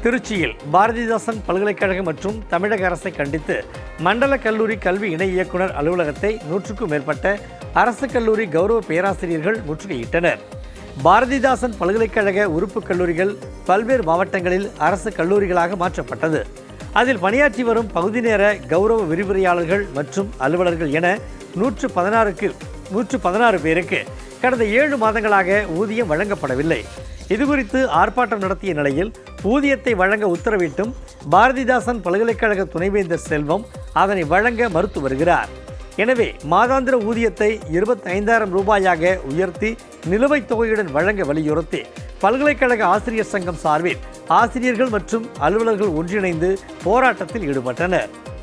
திருச்சியில் பாரதிதாசன் பல்கலைக்கழகம் மற்றும் தமிழக அரசை கண்டித்து மண்டல கல்லூரி கல்வி இணை இயக்குனர் அலுவலகத்தை நூற்றுக்கும் மேற்பட்ட அரசு கல்லூரி கௌரவ பேராசிரியர்கள் முற்றுகையிட்டனர் பாரதிதாசன் பல்கலைக்கழக உறுப்பு கல்லூரிகள் பல்வேறு மாவட்டங்களில் அரசு கல்லூரிகளாக மாற்றப்பட்டது அதில் பணியாற்றி வரும் பகுதி நேர கௌரவ விரிவுரையாளர்கள் மற்றும் அலுவலர்கள் என நூற்று பதினாறுக்கு நூற்று பதினாறு பேருக்கு கடந்த ஏழு மாதங்களாக ஊதியம் வழங்கப்படவில்லை இதுகுறித்து ஆர்ப்பாட்டம் நடத்திய நிலையில் ஊதியத்தை வழங்க உத்தரவிட்டும் பாரதிதாசன் பல்கலைக்கழக துணைவேந்தர் செல்வம் அதனை வழங்க மறுத்து வருகிறார் எனவே மாதாந்திர ஊதியத்தை இருபத்தி ஐந்தாயிரம் ரூபாயாக உயர்த்தி நிலுவைத் தொகையுடன் வழங்க வலியுறுத்தி பல்கலைக்கழக ஆசிரியர் சங்கம் சார்பில் ஆசிரியர்கள் மற்றும் அலுவலர்கள் ஒன்றிணைந்து போராட்டத்தில் ஈடுபட்டனர்